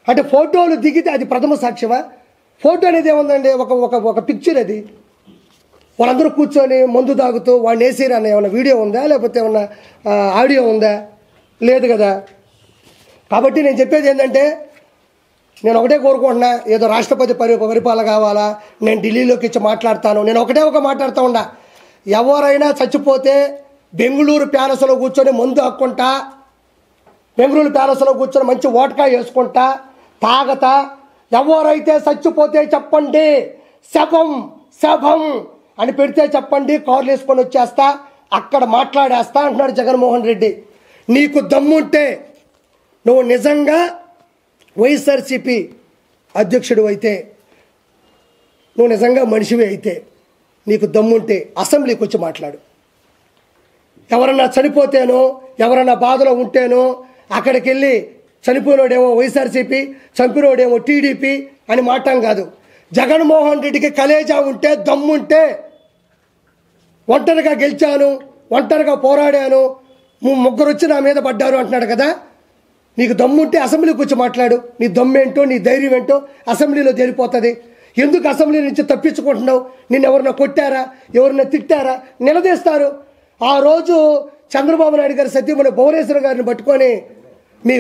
అంటే ఫోటోలు దిగితే అది ప్రథమ సాక్ష్యమా ఫోటో అనేది ఏముందండి ఒక ఒక ఒక పిక్చర్ అది వాళ్ళందరూ కూర్చొని మందు తాగుతూ వాడిని వేసిరు అన్న ఏమైనా వీడియో ఉందా లేకపోతే ఏమన్నా ఆ, ఆడియో ఉందా లేదు కదా కాబట్టి నేను చెప్పేది ఏంటంటే నేను ఒకటే కోరుకుంటున్నా ఏదో రాష్ట్రపతి పరి పరిపాలన కావాలా నేను ఢిల్లీలోకి ఇచ్చి మాట్లాడతాను నేను ఒకటే ఒక మాట్లాడుతూ ఉండా ఎవరైనా చచ్చిపోతే బెంగళూరు ప్యాలెస్లో కూర్చొని మందు హక్కుంటా బెంగళూరు ప్యాలెస్లో కూర్చొని మంచి ఓటకా వేసుకుంటా తాగతా ఎవరైతే చచ్చిపోతే చెప్పండి శవం శవం అని పెడితే చెప్పండి కార్లు వేసుకొని వచ్చేస్తా అక్కడ మాట్లాడేస్తా అంటున్నాడు జగన్మోహన్ రెడ్డి నీకు దమ్ముంటే నువ్వు నిజంగా వైఎస్ఆర్సిపి అధ్యక్షుడు అయితే నువ్వు నిజంగా మనిషివి అయితే నీకు దమ్ముంటే అసెంబ్లీకి వచ్చి మాట్లాడు ఎవరన్నా చనిపోతేనో ఎవరన్నా బాధలో ఉంటేనో అక్కడికి వెళ్ళి చనిపోయినోడేమో వైఎస్ఆర్సీపీ చంపినోడేమో టీడీపీ అని మాటం కాదు జగన్మోహన్ రెడ్డికి కలేజా ఉంటే దమ్ముంటే ఒంటరిగా గెలిచాను ఒంటరిగా పోరాడాను ము- ముగ్గురు వచ్చి నా మీద పడ్డారు అంటున్నాడు కదా నీకు దమ్ముంటే అసెంబ్లీకి వచ్చి మాట్లాడు నీ దమ్మేంటో నీ ధైర్యం ఏంటో అసెంబ్లీలో తేలిపోతుంది ఎందుకు అసెంబ్లీ నుంచి తప్పించుకుంటున్నావు నిన్ను ఎవరన్నా కొట్టారా ఎవరన్నా తిట్టారా నిలదీస్తారు ఆ రోజు చంద్రబాబు నాయుడు గారి సత్యమణి భువనేశ్వర గారిని పట్టుకొని మీ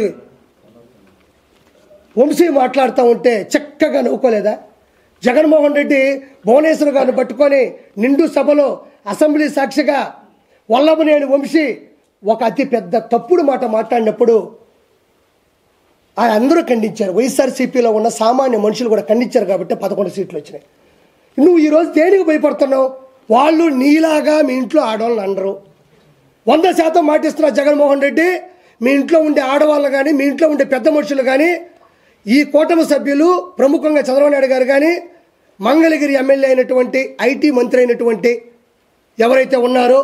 వంశీ మాట్లాడుతూ ఉంటే చక్కగా నవ్వుకోలేదా జగన్మోహన్ రెడ్డి భువనేశ్వర్ గారిని పట్టుకొని నిండు సభలో అసెంబ్లీ సాక్షిగా వల్లభనేని వంశీ ఒక అతి పెద్ద తప్పుడు మాట మాట్లాడినప్పుడు ఆయన అందరూ ఖండించారు వైఎస్ఆర్సీపీలో ఉన్న సామాన్య మనుషులు కూడా ఖండించారు కాబట్టి పదకొండు సీట్లు వచ్చినాయి నువ్వు ఈరోజు దేనికి భయపడుతున్నావు వాళ్ళు నీలాగా మీ ఇంట్లో ఆడవాళ్ళని అనరు వంద శాతం మాటిస్తున్న జగన్మోహన్ రెడ్డి మీ ఇంట్లో ఉండే ఆడవాళ్ళు కానీ మీ ఇంట్లో ఉండే పెద్ద మనుషులు కానీ ఈ కూటమి సభ్యులు ప్రముఖంగా చంద్రబాబు నాయుడు గారు కానీ మంగళగిరి ఎమ్మెల్యే అయినటువంటి ఐటీ మంత్రి అయినటువంటి ఎవరైతే ఉన్నారో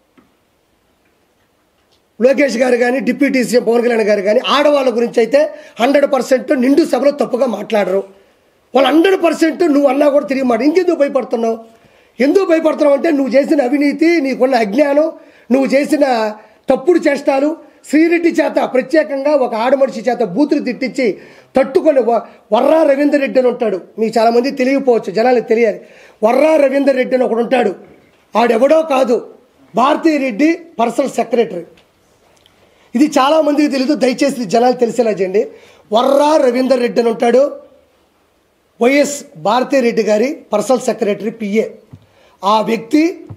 లోకేష్ గారు కానీ డిప్యూటీ సీఎం పవన్ కళ్యాణ్ గారు కానీ ఆడవాళ్ళ గురించి అయితే హండ్రెడ్ పర్సెంట్ నిండు సభలో తప్పుగా మాట్లాడరు వాళ్ళు హండ్రెడ్ పర్సెంట్ నువ్వు అన్నా కూడా తిరిగి మాట ఇంకెందుకు భయపడుతున్నావు ఎందుకు భయపడుతున్నావు అంటే నువ్వు చేసిన అవినీతి నీకున్న అజ్ఞానం నువ్వు చేసిన తప్పుడు చేష్టాలు శ్రీరెడ్డి చేత ప్రత్యేకంగా ఒక ఆడమనిషి చేత బూతులు తిట్టించి తట్టుకొని వ- వర్రా రవీందర్ రెడ్డి అని ఉంటాడు మీకు చాలామంది తెలియకపోవచ్చు జనాలకు తెలియాలి వర్రా రవీందర్ రెడ్డి అని ఒకడు ఉంటాడు ఆడెవడో కాదు భారతీ రెడ్డి పర్సనల్ సెక్రటరీ ఇది చాలా మందికి తెలియదు దయచేసి ఇది జనాలు తెలిసేలా చేయండి వర్రా రవీందర్ రెడ్డి అని ఉంటాడు వైఎస్ భారతీ రెడ్డి గారి పర్సనల్ సెక్రటరీ పిఏ ఆ వ్యక్తి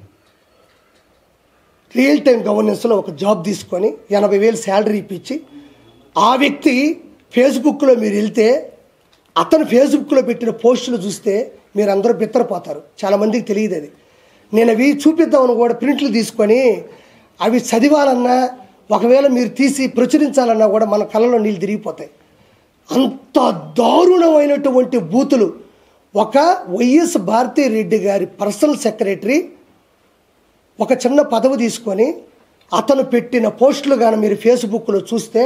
రియల్ టైం గవర్నెన్స్లో ఒక జాబ్ తీసుకొని ఎనభై వేలు శాలరీ ఇప్పించి ఆ వ్యక్తి ఫేస్బుక్లో మీరు వెళ్తే అతను ఫేస్బుక్లో పెట్టిన పోస్టులు చూస్తే మీరు అందరూ బిత్తరపోతారు చాలామందికి తెలియదు అది నేను అవి చూపిద్దామని కూడా ప్రింట్లు తీసుకొని అవి చదివాలన్నా ఒకవేళ మీరు తీసి ప్రచురించాలన్నా కూడా మన కళ్ళలో నీళ్ళు తిరిగిపోతాయి అంత దారుణమైనటువంటి బూతులు ఒక వైఎస్ భారతీ రెడ్డి గారి పర్సనల్ సెక్రటరీ ఒక చిన్న పదవి తీసుకొని అతను పెట్టిన పోస్టులు కానీ మీరు ఫేస్బుక్లో చూస్తే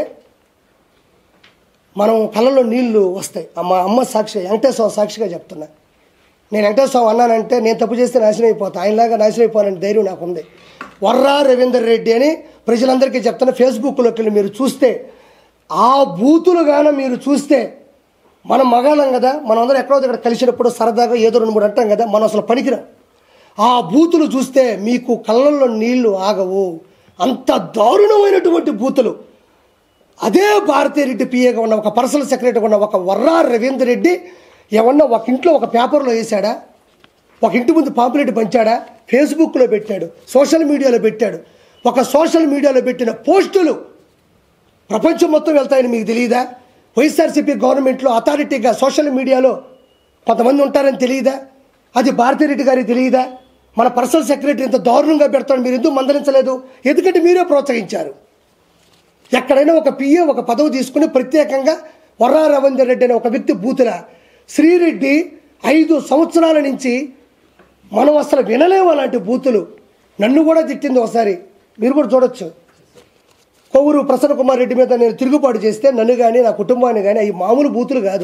మనం కళ్ళలో నీళ్లు వస్తాయి మా అమ్మ సాక్షి వెంకటేశ్వర సాక్షిగా చెప్తున్నా నేను వెంకటేశ్వర అన్నానంటే నేను తప్పు చేస్తే నాశనం అయిపోతా ఆయనలాగా నాశనం అయిపోవాలని ధైర్యం నాకు ఉంది వర్రా రవీందర్ రెడ్డి అని ప్రజలందరికీ చెప్తున్నా ఫేస్బుక్లోకి వెళ్ళి మీరు చూస్తే ఆ బూతులు గాన మీరు చూస్తే మనం మగాళ్ళం కదా మనం అందరం ఎక్కడో ఇక్కడ కలిసినప్పుడు సరదాగా ఏదో రెండు మూడు అంటాం కదా మనం అసలు పనికిరాం ఆ బూతులు చూస్తే మీకు కళ్ళల్లో నీళ్లు ఆగవు అంత దారుణమైనటువంటి బూతులు అదే భారతీరెడ్డి పిఏగా ఉన్న ఒక పర్సనల్ సెక్రటరీగా ఉన్న ఒక వర్రా రవీందర్ రెడ్డి ఏమన్నా ఒక ఇంట్లో ఒక పేపర్లో వేశాడా ఒక ఇంటి ముందు పాంపులెట్ పంచాడా ఫేస్బుక్లో పెట్టాడు సోషల్ మీడియాలో పెట్టాడు ఒక సోషల్ మీడియాలో పెట్టిన పోస్టులు ప్రపంచం మొత్తం వెళ్తాయని మీకు తెలియదా వైఎస్ఆర్సీపీ గవర్నమెంట్లో అథారిటీగా సోషల్ మీడియాలో కొంతమంది ఉంటారని తెలియదా అది భారతిరెడ్డి గారికి తెలియదా మన పర్సనల్ సెక్రటరీ ఇంత దారుణంగా పెడతాడు మీరు ఎందుకు మందలించలేదు ఎందుకంటే మీరే ప్రోత్సహించారు ఎక్కడైనా ఒక పిఏ ఒక పదవి తీసుకుని ప్రత్యేకంగా వర్రా రవీందర్ రెడ్డి అనే ఒక వ్యక్తి బూతుల శ్రీరెడ్డి ఐదు సంవత్సరాల నుంచి మనం అసలు వినలేము అలాంటి బూతులు నన్ను కూడా తిట్టింది ఒకసారి మీరు కూడా చూడొచ్చు కొవ్వూరు ప్రసన్న కుమార్ రెడ్డి మీద నేను తిరుగుబాటు చేస్తే నన్ను కానీ నా కుటుంబాన్ని కానీ అవి మామూలు బూతులు కాదు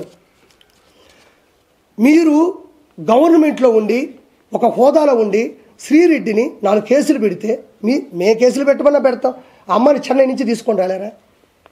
మీరు గవర్నమెంట్లో ఉండి ఒక హోదాలో ఉండి శ్రీరెడ్డిని నాలుగు కేసులు పెడితే మీ మే కేసులు పెట్టమన్నా పెడతాం ఆ అమ్మాయిని చెన్నై నుంచి తీసుకొని రాలేరా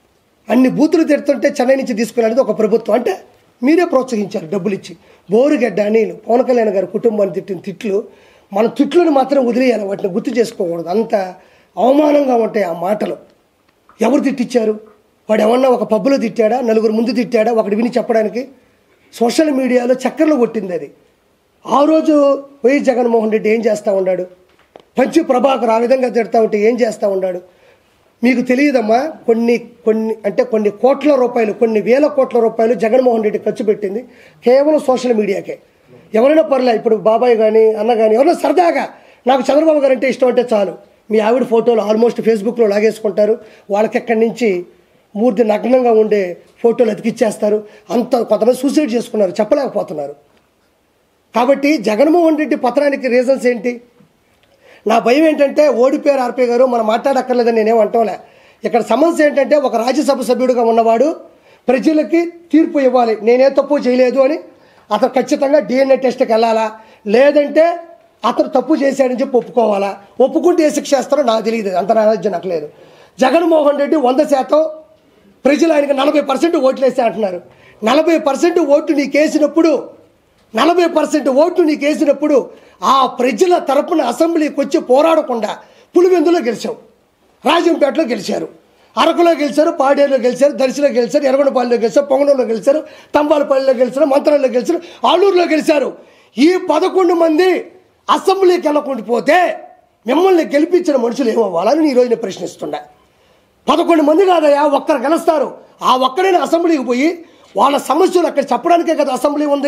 అన్ని బూతులు తిడుతుంటే చెన్నై నుంచి తీసుకురాలేదు ఒక ప్రభుత్వం అంటే మీరే ప్రోత్సహించారు డబ్బులు ఇచ్చి బోరుగడ్డ అనిలు పవన్ కళ్యాణ్ గారి కుటుంబాన్ని తిట్టిన తిట్లు మన తిట్లను మాత్రం వదిలేయాలి వాటిని గుర్తు చేసుకోకూడదు అంత అవమానంగా ఉంటాయి ఆ మాటలు ఎవరు తిట్టించారు వాడు ఏమన్నా ఒక పబ్బులో తిట్టాడా నలుగురు ముందు తిట్టాడా ఒకటి విని చెప్పడానికి సోషల్ మీడియాలో చక్కర్లు కొట్టింది అది ఆ రోజు వైఎస్ జగన్మోహన్ రెడ్డి ఏం చేస్తూ ఉన్నాడు పంచి ప్రభాకర్ ఆ విధంగా తిడతా ఉంటే ఏం చేస్తూ ఉన్నాడు మీకు తెలియదమ్మా కొన్ని కొన్ని అంటే కొన్ని కోట్ల రూపాయలు కొన్ని వేల కోట్ల రూపాయలు జగన్మోహన్ రెడ్డి ఖర్చు పెట్టింది కేవలం సోషల్ మీడియాకే ఎవరైనా పర్లే ఇప్పుడు బాబాయ్ కానీ అన్న కానీ ఎవరైనా సరదాగా నాకు చంద్రబాబు గారు అంటే ఇష్టం అంటే చాలు మీ ఆవిడ ఫోటోలు ఆల్మోస్ట్ ఫేస్బుక్లో లాగేసుకుంటారు వాళ్ళకి ఎక్కడి నుంచి మూర్తి నగ్నంగా ఉండే ఫోటోలు అతికిచ్చేస్తారు అంత కొంతమంది సూసైడ్ చేసుకున్నారు చెప్పలేకపోతున్నారు కాబట్టి జగన్మోహన్ రెడ్డి పత్రానికి రీజన్స్ ఏంటి నా భయం ఏంటంటే ఓడిపోయారు ఆర్పీ గారు మనం మాట్లాడక్కర్లేదని నేనేం అంటోలే ఇక్కడ సమస్య ఏంటంటే ఒక రాజ్యసభ సభ్యుడిగా ఉన్నవాడు ప్రజలకి తీర్పు ఇవ్వాలి నేనే తప్పు చేయలేదు అని అతను ఖచ్చితంగా డిఎన్ఏ టెస్ట్కి వెళ్ళాలా లేదంటే అతను తప్పు చేశాడని చెప్పి ఒప్పుకోవాలా ఒప్పుకుంటే ఏ శిక్ష వేస్తారో నాకు తెలియదు అంత నాలెడ్జ్ నాకు లేదు జగన్మోహన్ రెడ్డి వంద శాతం ప్రజలు ఆయనకి నలభై పర్సెంట్ ఓట్లు వేస్తే అంటున్నారు నలభై పర్సెంట్ ఓట్లు నీకు వేసినప్పుడు నలభై పర్సెంట్ ఓట్లు నీకు వేసినప్పుడు ఆ ప్రజల తరపున అసెంబ్లీకి వచ్చి పోరాడకుండా పులివెందులో గెలిచావు రాజంపేటలో గెలిచారు అరకులో గెలిచారు పాడేరులో గెలిచారు దర్శిలో గెలిచారు ఎర్రగొండపాలెంలో గెలిచారు పొంగనూరులో గెలిచారు తంబాలపల్లిలో గెలిచారు మంత్రాల్లో గెలిచారు ఆలూరులో గెలిచారు ఈ పదకొండు మంది అసెంబ్లీకి వెళ్ళకుండా పోతే మిమ్మల్ని గెలిపించిన మనుషులు ఏమవ్వాలని ఈరోజు నేను ప్రశ్నిస్తున్నా పదకొండు మంది కాదయ్యా ఒక్కరు గెలుస్తారు ఆ ఒక్కడైనా అసెంబ్లీకి పోయి వాళ్ళ సమస్యలు అక్కడ చెప్పడానికే కదా అసెంబ్లీ ఉంది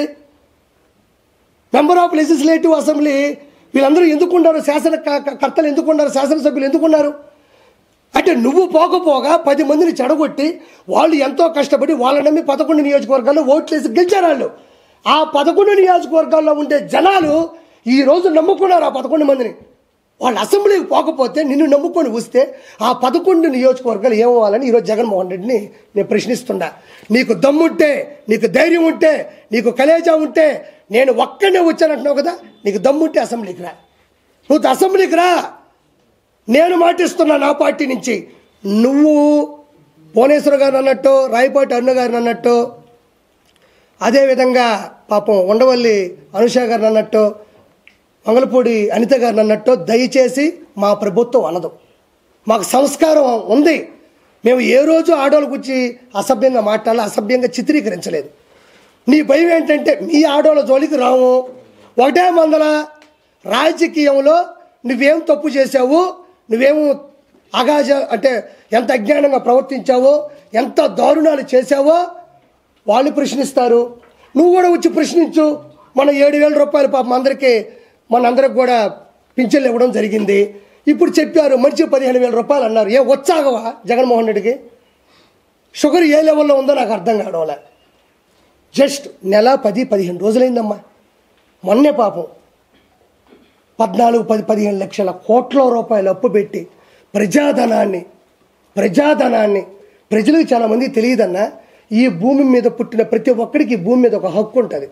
మెంబర్ ఆఫ్ లెజిస్లేటివ్ అసెంబ్లీ వీళ్ళందరూ ఎందుకున్నారు శాసన క- క- కర్తలు ఎందుకున్నారు శాసనసభ్యులు ఎందుకున్నారు అంటే నువ్వు పోకపోగా పది మందిని చెడగొట్టి వాళ్ళు ఎంతో కష్టపడి వాళ్ళ నమ్మి పదకొండు నియోజకవర్గాల్లో ఓట్లేసి గెలిచారు వాళ్ళు ఆ పదకొండు నియోజకవర్గాల్లో ఉండే జనాలు ఈ రోజు నమ్ముకున్నారు ఆ పదకొండు మందిని వాళ్ళు అసెంబ్లీకి పోకపోతే నిన్ను నమ్ముకొని వస్తే ఆ పదకొండు నియోజకవర్గాలు ఏమవ్వాలని ఈరోజు జగన్మోహన్ రెడ్డిని నేను ప్రశ్నిస్తున్నా నీకు దమ్ముంటే నీకు ధైర్యం ఉంటే నీకు కలేజా ఉంటే నేను ఒక్కనే వచ్చానంటున్నావు కదా నీకు దమ్ముంటే అసెంబ్లీకి రా నువ్వు అసెంబ్లీకి రా నేను మాటిస్తున్నా నా పార్టీ నుంచి నువ్వు భువనేశ్వర్ గారు అన్నట్టు రాయపాటి అరుణ గారిని అన్నట్టు అదేవిధంగా పాపం ఉండవల్లి అనుష గారిని అన్నట్టు మంగళపూడి అనిత గారిని అన్నట్టు దయచేసి మా ప్రభుత్వం అనదు మాకు సంస్కారం ఉంది మేము ఏ రోజు ఆడవాళ్ళ గురించి అసభ్యంగా మాట్లాడాలి అసభ్యంగా చిత్రీకరించలేదు నీ భయం ఏంటంటే మీ ఆడవాళ్ళ జోలికి రాము ఒకటే మందల రాజకీయంలో నువ్వేం తప్పు చేసావు నువ్వేం అగాజ అంటే ఎంత అజ్ఞానంగా ప్రవర్తించావో ఎంత దారుణాలు చేశావో వాళ్ళు ప్రశ్నిస్తారు నువ్వు కూడా వచ్చి ప్రశ్నించు మన ఏడు వేల రూపాయలు పాపం అందరికీ మనందరికి కూడా పింఛన్లు ఇవ్వడం జరిగింది ఇప్పుడు చెప్పారు మనిషి పదిహేను వేల రూపాయలు అన్నారు ఏ వచ్చాగవా జగన్మోహన్ రెడ్డికి షుగర్ ఏ లెవెల్లో ఉందో నాకు అర్థం కావడంలే జస్ట్ నెల పది పదిహేను రోజులైందమ్మా మొన్నే పాపం పద్నాలుగు పది పదిహేను లక్షల కోట్ల రూపాయలు అప్పు పెట్టి ప్రజాధనాన్ని ప్రజాధనాన్ని ప్రజలకు చాలామంది తెలియదన్నా ఈ భూమి మీద పుట్టిన ప్రతి ఒక్కడికి ఈ భూమి మీద ఒక హక్కు ఉంటుంది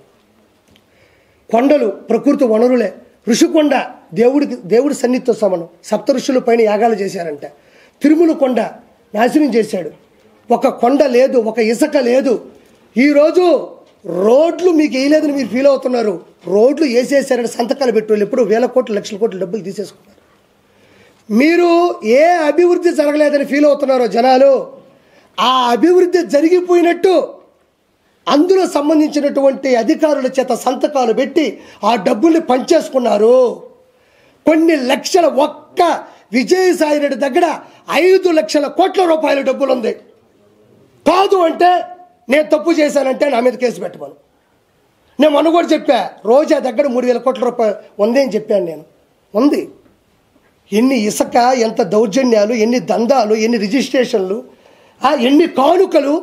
కొండలు ప్రకృతి వనరులే ఋషికొండ దేవుడికి దేవుడి సన్నిధితో సమానం సప్త ఋషుల పైన యాగాలు చేశారంట తిరుమల కొండ నాశనం చేశాడు ఒక కొండ లేదు ఒక ఇసుక లేదు ఈరోజు రోడ్లు మీకు వేయలేదని మీరు ఫీల్ అవుతున్నారు రోడ్లు వేసేసారని సంతకాలు పెట్టుకోవాలి ఎప్పుడు వేల కోట్లు లక్షల కోట్ల డబ్బులు తీసేసుకున్నారు మీరు ఏ అభివృద్ధి జరగలేదని ఫీల్ అవుతున్నారో జనాలు ఆ అభివృద్ధి జరిగిపోయినట్టు అందులో సంబంధించినటువంటి అధికారుల చేత సంతకాలు పెట్టి ఆ డబ్బుల్ని పంచేసుకున్నారు కొన్ని లక్షల ఒక్క విజయసాయి రెడ్డి దగ్గర ఐదు లక్షల కోట్ల రూపాయల డబ్బులు ఉంది కాదు అంటే నేను తప్పు చేశానంటే నా మీద కేసు పెట్టమను నేను మొన్న కూడా చెప్పా రోజా దగ్గర మూడు వేల కోట్ల రూపాయలు ఉంది అని చెప్పాను నేను ఉంది ఎన్ని ఇసుక ఎంత దౌర్జన్యాలు ఎన్ని దందాలు ఎన్ని రిజిస్ట్రేషన్లు ఆ, ఎన్ని కానుకలు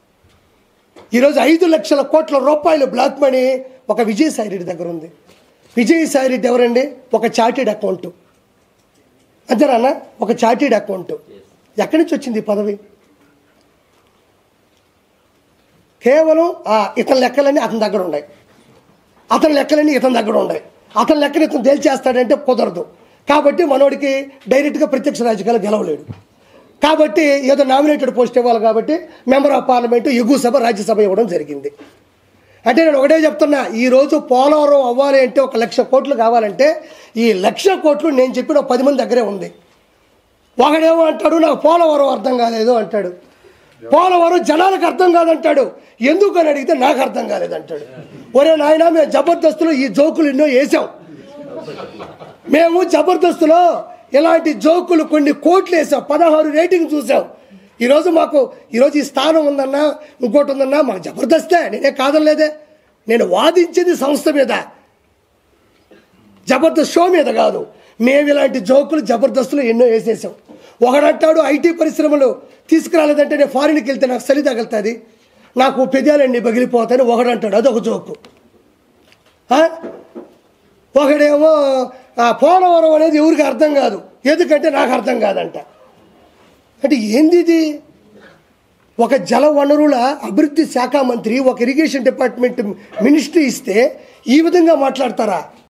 ఈరోజు ఐదు లక్షల కోట్ల రూపాయలు బ్లాక్ మనీ ఒక విజయసాయి రెడ్డి దగ్గర ఉంది విజయసాయి రెడ్డి ఎవరండి ఒక చార్టెడ్ అకౌంట్ అంతేనా ఒక చార్టెడ్ అకౌంట్ ఎక్కడి నుంచి వచ్చింది ఈ పదవి కేవలం ఆ ఇతని లెక్కలన్నీ అతని దగ్గర ఉన్నాయి అతని లెక్కలన్నీ ఇతని దగ్గర ఉన్నాయి అతని లెక్కని ఇతను తేల్చేస్తాడంటే కుదరదు కాబట్టి మనోడికి డైరెక్ట్గా ప్రత్యక్ష రాజకీయాలు గెలవలేడు కాబట్టి ఏదో నామినేటెడ్ పోస్ట్ ఇవ్వాలి కాబట్టి మెంబర్ ఆఫ్ పార్లమెంట్ ఎగువ సభ రాజ్యసభ ఇవ్వడం జరిగింది అంటే నేను ఒకటే చెప్తున్నా ఈరోజు పోలవరం అవ్వాలి అంటే ఒక లక్ష కోట్లు కావాలంటే ఈ లక్ష కోట్లు నేను చెప్పిన ఒక పది మంది దగ్గరే ఉంది ఒకడేమో అంటాడు నాకు పోలవరం అర్థం కాలేదు అంటాడు పోలవరం జనాలకు అర్థం కాదంటాడు ఎందుకు అని అడిగితే నాకు అర్థం కాలేదంటాడు ఒరే నాయన మేము జబర్దస్తులో ఈ జోకులు ఎన్నో వేసాం మేము జబర్దస్తులో ఇలాంటి జోకులు కొన్ని కోట్లు వేసాం పదహారు రేటింగ్ చూసాం ఈరోజు మాకు ఈరోజు ఈ స్థానం ఉందన్నా ఇంకోటి ఉందన్నా మాకు జబర్దస్తే నేనే కాదనలేదే నేను వాదించింది సంస్థ మీద జబర్దస్త్ షో మీద కాదు మేము ఇలాంటి జోకులు జబర్దస్తులు ఎన్నో వేసేసాం ఒకడంటాడు ఐటీ పరిశ్రమలు తీసుకురాలేదంటే నేను ఫారిన్కి వెళ్తే నాకు చలి తగులుతుంది నాకు పెదాలన్నీ పగిలిపోతాయని ఒకడంటాడు అదొక జోకు ఆ? ఒకడేమో ఆ పోలవరం అనేది ఎవరికి అర్థం కాదు ఎందుకంటే నాకు అర్థం కాదంట అంటే ఏంది ఇది ఒక జల వనరుల అభివృద్ధి శాఖ మంత్రి ఒక ఇరిగేషన్ డిపార్ట్మెంట్ మినిస్ట్రీ ఇస్తే ఈ విధంగా మాట్లాడతారా